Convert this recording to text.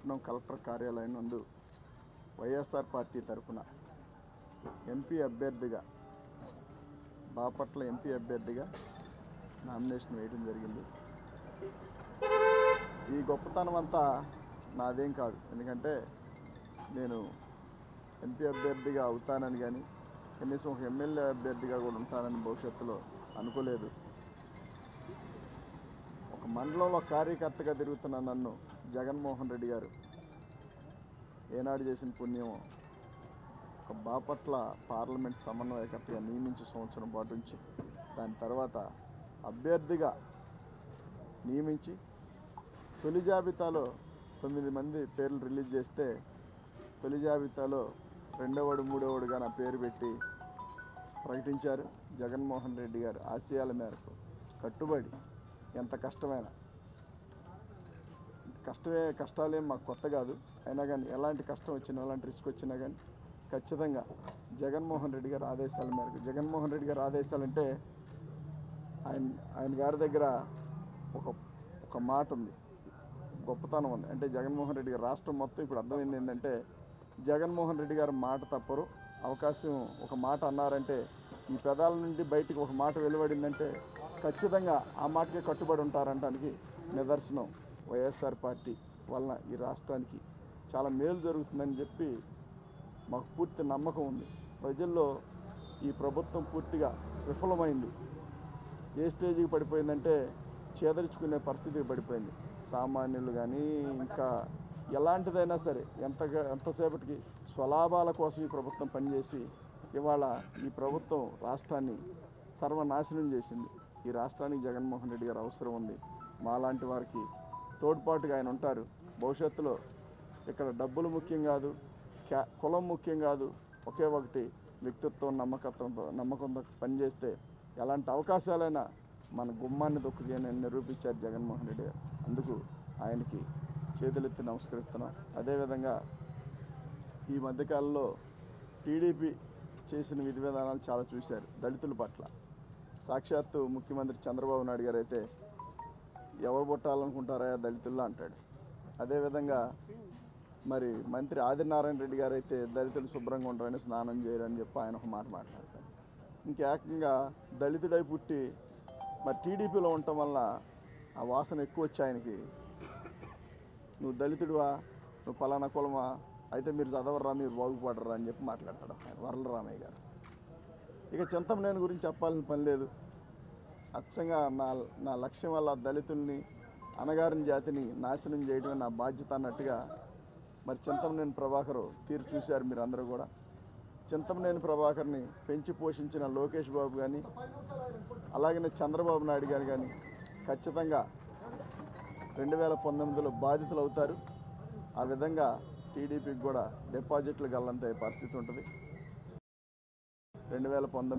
పట్టణం కలెక్టర్ కార్యాలయం నందు వైఎస్ఆర్ పార్టీ తరఫున ఎంపీ అభ్యర్థిగా బాపట్ల ఎంపీ అభ్యర్థిగా నామినేషన్ వేయడం జరిగింది ఈ గొప్పతనం అంతా నాదేం కాదు ఎందుకంటే నేను ఎంపీ అభ్యర్థిగా అవుతానని కానీ కనీసం ఒక ఎమ్మెల్యే అభ్యర్థిగా కూడా ఉంటానని భవిష్యత్తులో అనుకోలేదు ఒక మండలంలో కార్యకర్తగా తిరుగుతున్న నన్ను జగన్మోహన్ రెడ్డి గారు ఏనాడు చేసిన పుణ్యం ఒక బాపట్ల పార్లమెంట్ సమన్వయకర్తగా నియమించి సంవత్సరం పాటు ఉంచి దాని తర్వాత అభ్యర్థిగా నియమించి తొలి జాబితాలో తొమ్మిది మంది పేర్లు రిలీజ్ చేస్తే తొలి జాబితాలో రెండవడు మూడవడుగా నా పేరు పెట్టి ప్రకటించారు జగన్మోహన్ రెడ్డి గారు ఆశయాల మేరకు కట్టుబడి ఎంత కష్టమైనా కష్టమే కష్టాలేం మాకు కొత్త కాదు అయినా కానీ ఎలాంటి కష్టం వచ్చినా ఎలాంటి రిస్క్ వచ్చినా కానీ ఖచ్చితంగా జగన్మోహన్ రెడ్డి గారి ఆదేశాల మేరకు జగన్మోహన్ రెడ్డి గారి ఆదేశాలంటే ఆయన ఆయన గారి దగ్గర ఒక ఒక మాట ఉంది గొప్పతనం ఉంది అంటే జగన్మోహన్ రెడ్డి గారు రాష్ట్రం మొత్తం ఇప్పుడు అర్థమైంది ఏంటంటే జగన్మోహన్ రెడ్డి గారు మాట తప్పరు అవకాశం ఒక మాట అన్నారంటే ఈ పెదాల నుండి బయటికి ఒక మాట వెలువడిందంటే ఖచ్చితంగా ఆ మాటకే కట్టుబడి ఉంటారనడానికి నిదర్శనం వైఎస్ఆర్ పార్టీ వలన ఈ రాష్ట్రానికి చాలా మేలు జరుగుతుందని చెప్పి మాకు పూర్తి నమ్మకం ఉంది ప్రజల్లో ఈ ప్రభుత్వం పూర్తిగా విఫలమైంది ఏ స్టేజ్కి పడిపోయిందంటే చేదరించుకునే పరిస్థితికి పడిపోయింది సామాన్యులు కానీ ఇంకా ఎలాంటిదైనా సరే ఎంత ఎంతసేపటికి స్వలాభాల కోసం ఈ ప్రభుత్వం పనిచేసి ఇవాళ ఈ ప్రభుత్వం రాష్ట్రాన్ని సర్వనాశనం చేసింది ఈ రాష్ట్రానికి జగన్మోహన్ రెడ్డి గారు అవసరం ఉంది మాలాంటి వారికి తోడ్పాటుగా ఆయన ఉంటారు భవిష్యత్తులో ఇక్కడ డబ్బులు ముఖ్యం కాదు క్యా కులం ముఖ్యం కాదు ఒకే ఒకటి వ్యక్తిత్వం నమ్మకత్వంతో నమ్మకంతో పనిచేస్తే ఎలాంటి అవకాశాలైనా మన గుమ్మాన్ని దొక్కుని నిరూపించారు జగన్మోహన్ రెడ్డి గారు అందుకు ఆయనకి చేతులెత్తి నమస్కరిస్తున్నాం అదేవిధంగా ఈ మధ్యకాలంలో టీడీపీ చేసిన విధి విధానాలు చాలా చూశారు దళితుల పట్ల సాక్షాత్తు ముఖ్యమంత్రి చంద్రబాబు నాయుడు గారు అయితే ఎవరు పుట్టాలనుకుంటారా దళితుల్లో అంటాడు అదేవిధంగా మరి మంత్రి ఆదినారాయణ రెడ్డి గారు అయితే దళితులు శుభ్రంగా ఉంటారని స్నానం చేయరని చెప్పి ఆయన ఒక మాట మాట్లాడతారు ఇంకేకంగా దళితుడై పుట్టి మరి టీడీపీలో ఉండటం వల్ల ఆ వాసన ఎక్కువ వచ్చి ఆయనకి నువ్వు దళితుడివా నువ్వు పలానా కులమా అయితే మీరు చదవరా మీరు బాగుపడరా అని చెప్పి మాట్లాడతాడు ఆయన వరలరామయ్య గారు ఇక చింతమనేని గురించి చెప్పాల్సిన పని లేదు అచ్చంగా నా నా లక్ష్యం వల్ల దళితుల్ని అనగారిన జాతిని నాశనం చేయడమే నా బాధ్యత అన్నట్టుగా మరి చింతమనేని ప్రభాకర్ తీరు చూశారు మీరు అందరూ కూడా చింతమనేని ప్రభాకర్ని పెంచి పోషించిన లోకేష్ బాబు కానీ అలాగనే చంద్రబాబు నాయుడు గారు కానీ ఖచ్చితంగా రెండు వేల పంతొమ్మిదిలో బాధితులు అవుతారు ఆ విధంగా టీడీపీకి కూడా డిపాజిట్లు గల్లంత పరిస్థితి ఉంటుంది రెండు వేల పంతొమ్మిది